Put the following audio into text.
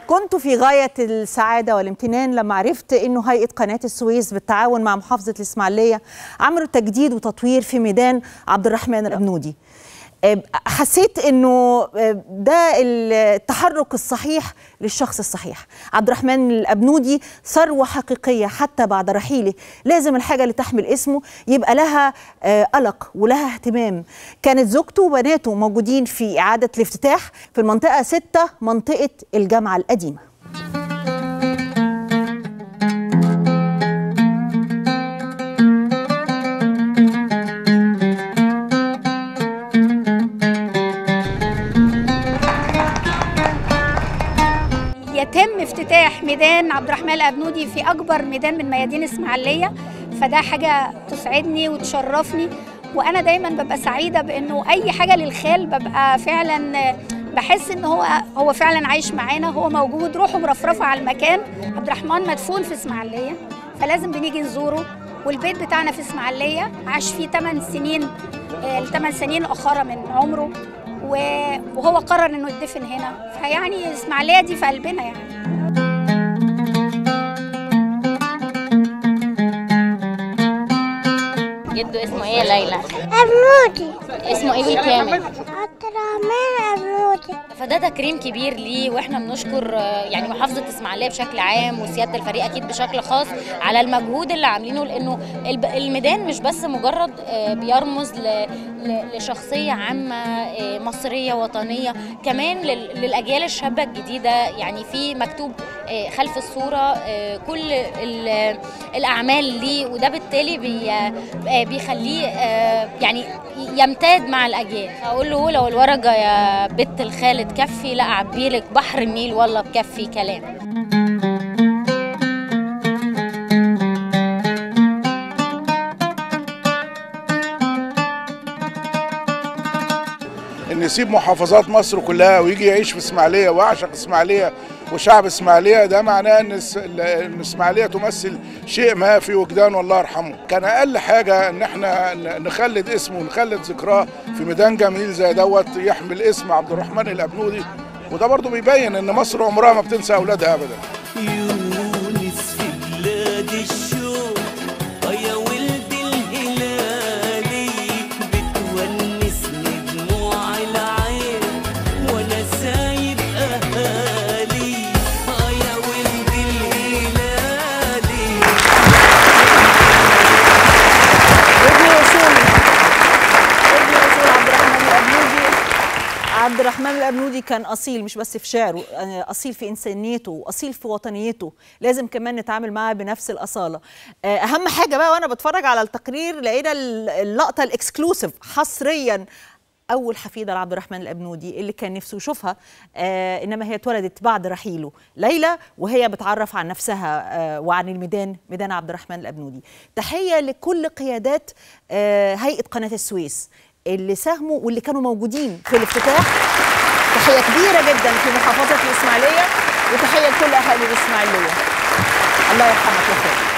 كنت في غاية السعادة والامتنان لما عرفت أنه هيئة قناة السويس بالتعاون مع محافظة الإسماعيلية عملوا تجديد وتطوير في ميدان عبد الرحمن الأبنودي حسيت انه ده التحرك الصحيح للشخص الصحيح عبد الرحمن الابنودي ثروه حقيقيه حتى بعد رحيله لازم الحاجه اللي تحمل اسمه يبقى لها قلق ولها اهتمام كانت زوجته وبناته موجودين في اعاده الافتتاح في المنطقه 6 منطقه الجامعه القديمه يتم افتتاح ميدان عبد الرحمن الابنودي في اكبر ميدان من ميادين اسماعيليه فده حاجه تسعدني وتشرفني وانا دايما ببقى سعيده بانه اي حاجه للخال ببقى فعلا بحس ان هو هو فعلا عايش معانا هو موجود روحه مرفرفه على المكان عبد الرحمن مدفون في اسماعيليه فلازم بنيجي نزوره والبيت بتاعنا في اسماعيليه عاش فيه 8 سنين الثمان سنين الاخرى من عمره وهو قرر انه يدفن هنا فيعني اسماعيليه دي في قلبنا يعني جده اسمه ايه يا ليلى؟ أبنودي اسمه ايه بالكامل؟ عبد الرحمن أبنودي فده تكريم كبير ليه واحنا بنشكر يعني محافظه اسماعيليه بشكل عام وسياده الفريق اكيد بشكل خاص على المجهود اللي عاملينه لانه الميدان مش بس مجرد بيرمز لشخصيه عامه مصريه وطنيه كمان للاجيال الشابه الجديده يعني في مكتوب خلف الصوره كل الاعمال ليه وده بالتالي بي بيخليه يعني يمتد مع الاجيال اقول له لو الورقه يا بت الخالد تكفي لا اعبيلك بحر النيل والله بكفي كلام ان يسيب محافظات مصر كلها ويجي يعيش في اسماعيليه ويعشق اسماعيليه وشعب اسماعيليه ده معناه ان ان اسماعيليه تمثل شيء ما في وجدان والله يرحمه كان اقل حاجه ان احنا نخلد اسمه ونخلد ذكراه في ميدان جميل زي دوت يحمل اسم عبد الرحمن الابنودي وده برضه بيبين ان مصر عمرها ما بتنسى اولادها ابدا يونس في بلاد الشوق يا ولد الهلالي بتونسني دموع العين وانا سايب اهالي يا ولد الهلالي ابن رسول ابن رسول عبد الرحمن الابنودي عبد الرحمن الابنودي كان اصيل مش بس في شعره اصيل في انسانيته واصيل في وطنيته لازم كمان نتعامل معاه بنفس الاصاله اهم حاجه بقى وانا بتفرج على التقرير لقينا اللقطه الاكسكلوسيف حصريا اول حفيده لعبد الرحمن الابنودي اللي كان نفسه يشوفها آه انما هي اتولدت بعد رحيله ليلى وهي بتعرف عن نفسها آه وعن الميدان ميدان عبد الرحمن الابنودي تحيه لكل قيادات آه هيئه قناه السويس اللي ساهموا واللي كانوا موجودين في الافتتاح تحيه كبيره جدا في محافظه الاسماعيليه وتحيه لكل اهالي الاسماعيليه الله يرحمك يا خالد